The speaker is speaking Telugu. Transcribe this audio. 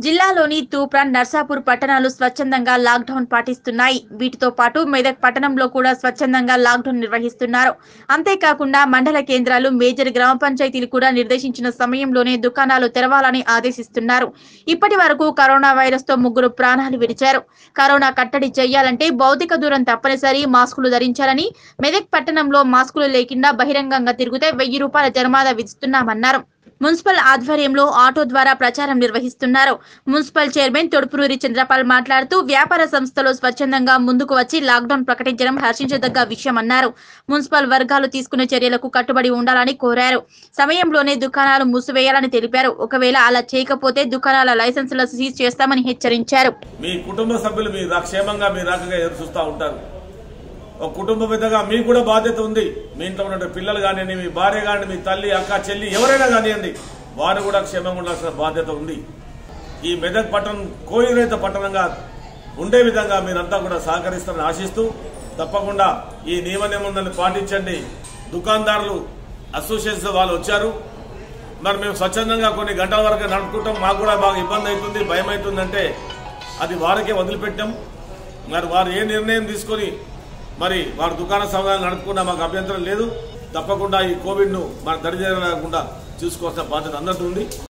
జిల్లాలోని తూప్రాన్ నర్సాపూర్ పట్టణాలు స్వచ్ఛందంగా లాక్డౌన్ పాటిస్తున్నాయి వీటితో పాటు మెదక్ పట్టణంలో కూడా స్వచ్ఛందంగా లాక్డౌన్ నిర్వహిస్తున్నారు అంతేకాకుండా మండల కేంద్రాలు మేజర్ గ్రామ పంచాయతీలు కూడా నిర్దేశించిన సమయంలోనే దుకాణాలు తెరవాలని ఆదేశిస్తున్నారు ఇప్పటి వరకు కరోనా వైరస్ తో ముగ్గురు ప్రాణాలు విడిచారు కరోనా కట్టడి చేయాలంటే భౌతిక దూరం తప్పనిసరి మాస్కులు ధరించాలని మెదక్ పట్టణంలో మాస్కులు లేకుండా బహిరంగంగా తిరిగితే వెయ్యి రూపాయల జరిమానా విధిస్తున్నామన్నారు మున్సిపల్ ఆధ్వర్యంలో ఆటో ద్వారా ప్రచారం నిర్వహిస్తున్నారు మున్సిపల్ చైర్మన్ తొడుపురూరి చంద్రపాల్ మాట్లాడుతూ వ్యాపార సంస్థలు స్వచ్ఛందంగా ముందుకు వచ్చి లాక్డౌన్ ప్రకటించడం హర్షించదగ్గ విషయమన్నారు మున్సిపల్ వర్గాలు తీసుకునే చర్యలకు కట్టుబడి ఉండాలని కోరారు సమయంలోనే దుకాణాలు మూసివేయాలని తెలిపారు ఒకవేళ అలా చేయకపోతే దుకాణాల లైసెన్సులు సీజ్ చేస్తామని హెచ్చరించారు మీ కుటుంబ సభ్యులు మీ రా- క్షేమంగా మీ రాకగా ఎదురు చూస్తూ ఉంటారు ఒక కుటుంబ పెద్దగా మీకు కూడా బాధ్యత ఉంది మీ ఇంట్లో ఉన్న పిల్లలు కానివ్వండి మీ భార్య కానివ్వండి మీ తల్లి అక్క చెల్లి ఎవరైనా కానివ్వండి వారు కూడా క్షేమంగా ఉండాల్సిన బాధ్యత ఉంది ఈ మెదక్ పట్టణం కోయిరైత పట్టణంగా ఉండే విధంగా మీరంతా కూడా సహకరిస్తారని ఆశిస్తూ తప్పకుండా ఈ నియమ నిబంధనలు పాటించండి దుకాణదారులు అసోసియేషన్ వాళ్ళు వచ్చారు మరి మేము స్వచ్ఛందంగా కొన్ని గంటల వరకు నడుపుకుంటాం మాకు కూడా బాగా ఇబ్బంది అవుతుంది భయం అవుతుందంటే అది వారికే వదిలిపెట్టాం మరి వారు ఏ నిర్ణయం తీసుకొని మరి వారు దుకాణ సమయాలు నడుపుకున్నా మాకు అభ్యంతరం లేదు తప్పకుండా ఈ కోవిడ్ను మన దరిచేరకుండా చూసుకోవాల్సిన బాధ్యత అందరికీ ఉంది